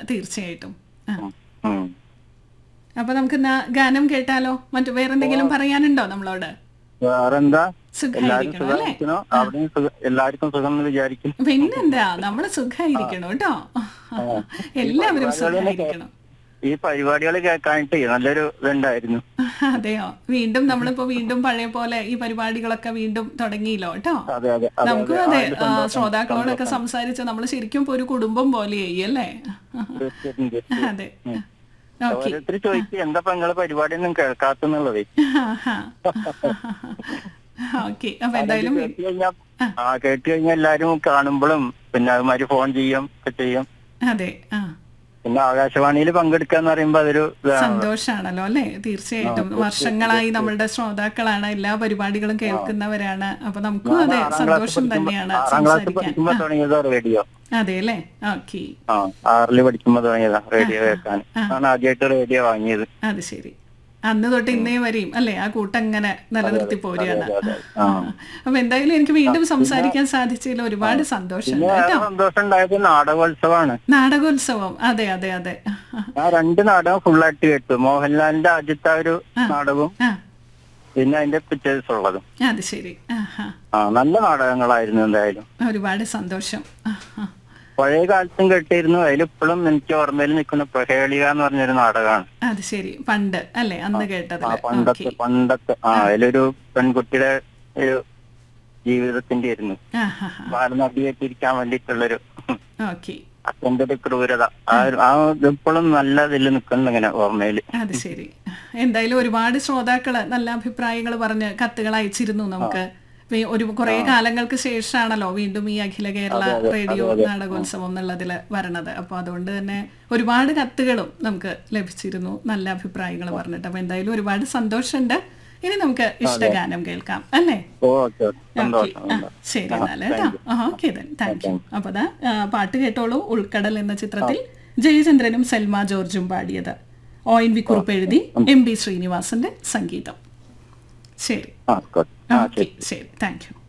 തീർച്ചയായിട്ടും ആ ഉം. അപ്പൊ നമുക്ക് എന്നാ ഗാനം കേട്ടാലോ മറ്റു വേറെന്തെങ്കിലും പറയാനുണ്ടോ നമ്മളോട് വേറെന്താ എല്ലാരും സുഖായിരിക്കണം അല്ലേ സുഖമായിരിക്കണോ അവിടെയും സുഖ- എല്ലാവർക്കും സുഖം എന്ന് വിചാരിക്കുന്നു പിന്നെന്താ നമ്മള് സുഖായിരിക്കണം കേട്ടോ എല്ലാവരും സുഖായിരിക്കണം ഈ പരിപാടികൾ കേൾക്കാനായിട്ട് നല്ലൊരു ഇതുണ്ടായിരുന്നു അതെയോ വീണ്ടും നമ്മളിപ്പോ വീണ്ടും പഴയ പോലെ ഈ പരിപാടികളൊക്കെ വീണ്ടും തുടങ്ങിയല്ലോ കേട്ടോ അതെ അതെ അതെ നമുക്കും അതെ ആ, ശ്രോതാക്കളോടൊക്കെ സംസാരിച്ച് നമ്മൾ ശരിക്കും ഇപ്പൊ ഒരു കുടുംബം പോലെയായി അല്ലേ തീർച്ചയായിട്ടും തീർച്ചയായിട്ടും. അതെ ഓക്കെ ഓരോരുത്തർ ചോദിക്കും എന്താ നിങ്ങളെ പരിപാടിയൊന്നും കേൾക്കാത്തുന്നുള്ളത് ഓക്കെ അപ്പൊ എന്തായാലും കേട്ട് കഴിഞ്ഞാ ആ കേട്ട് കഴിഞ്ഞാൽ എല്ലാരും കാണുമ്പോഴും പിന്നെ അതുമാതിരി ഫോൺ ചെയ്യും ഒക്കെ ചെയ്യും അതെ ആ പിന്നെ ആകാശവാണിയിൽ പങ്കെടുക്കാന്ന് പറയുമ്പോ അതൊരു ഇതാണ്. സന്തോഷാണല്ലോ അല്ലെ തീർച്ചയായിട്ടും വർഷങ്ങളായി നമ്മളുടെ ശ്രോതാക്കളാണ് എല്ലാ പരിപാടികളും കേൾക്കുന്നവരാണ് അപ്പൊ നമുക്കും അതെ ആറാം ക്ലാസ് സന്തോഷം പഠിക്കുമ്പോ തന്നെയാണ് ആറാം ക്ലാസ് സംസാരിക്കാൻ പഠിക്കുമ്പോ തുടങ്ങിയതാ റേഡിയോ അതെ അല്ലേ ഓക്കെ ആ ആറില് പഠിക്കുമ്പോ തുടങ്ങിയതാ റേഡിയോ കേൾക്കാൻ ആണ് ആദ്യമായിട്ട് റേഡിയോ വാങ്ങിയത് അത് ശരി അന്ന് തൊട്ട് ഇന്നേ വരെയും അല്ലേ ആ കൂട്ടം ഇങ്ങനെ നിലനിർത്തി പോരുകയാണ് അതെ, അതെ. ആ. അപ്പൊ എന്തായാലും എനിക്ക് വീണ്ടും സംസാരിക്കാൻ സാധിച്ചതിൽ ഒരുപാട് സന്തോഷമുണ്ട് പിന്നെ കേട്ടോ സന്തോഷം ഉണ്ടായത് നാടകോത്സവമാണ് നാടകോത്സവം അതെ അതെ അതെ ഞാൻ രണ്ട് നാടകം ഫുള്ളായിട്ട് കേട്ടു മോഹൻലാലിന്റെ ആദ്യത്തെ ആ ഒരു നാടകവും ആ പിന്നെ അതിന്റെ പിക്ചേഴ്സ് ഉള്ളതും അത് ശരി ആ ആ ആ നല്ല നാടകങ്ങളായിരുന്നു എന്തായാലും ഒരുപാട് സന്തോഷം ആ, ആ. പഴയ കാലത്തും കേട്ടിരുന്നു അതിലിപ്പോഴും എനിക്ക് ഓർമ്മയിൽ നിൽക്കുന്ന പ്രഹേളിക എന്ന് പറഞ്ഞൊരു നാടകമാണ് അത് ശരി പണ്ട് അല്ലേ അന്ന് കേട്ടത് ആ പണ്ടത്തെ പണ്ടത്തെ ആ അതിലൊരു പെൺകുട്ടിയുടെ ഒരു ജീവിതത്തിന്റെ ആയിരുന്നു ബാലനടിയേറ്റിരിക്കാൻ വേണ്ടിയിട്ടുള്ളൊരു ഓക്കെ അച്ഛന്റെ ഒരു ക്രൂരത ആ ഒരു- ആ ഇപ്പോഴും നല്ല ഇതിൽ നിൽക്കുന്നു ഇങ്ങനെ ഓർമ്മയില് അത് ശരി എന്തായാലും ഒരുപാട് ശ്രോതാക്കള് നല്ല അഭിപ്രായങ്ങൾ പറഞ്ഞ് കത്തുകൾ അയച്ചിരുന്നു നമുക്ക് വി- ഒരു കുറെ കാലങ്ങൾക്ക് ശേഷമാണല്ലോ വീണ്ടും ഈ അഖില കേരള റേഡിയോ നാടകോത്സവം എന്നുള്ളതില് വരണത് അപ്പൊ അതുകൊണ്ട് തന്നെ ഒരുപാട് കത്തുകളും നമുക്ക് ലഭിച്ചിരുന്നു നല്ല അഭിപ്രായങ്ങൾ പറഞ്ഞിട്ട് അപ്പൊ എന്തായാലും ഒരുപാട് സന്തോഷമുണ്ട് ഇനി നമുക്ക് ഇഷ്ടഗാനം കേൾക്കാം അല്ലേ ഓക്കെ ഓക്കെ സന്തോഷം ആ, ശരി എന്നാല് കേട്ടോ ഓക്കെ ദെൻ താങ്ക് യു അപ്പൊ ദാ ആ, പാട്ട് കേട്ടോളൂ ഉൾക്കടൽ എന്ന ചിത്രത്തിൽ ജയചന്ദ്രനും സെൽമ ജോർജും പാടിയത് ഒ എൻ വി കുറുപ്പ് എഴുതി എം ബി ശ്രീനിവാസന്റെ സംഗീതം ശരി ആ ആയിക്കോട്ടെ. ആ ഓക്കെ ശരി താങ്ക് യു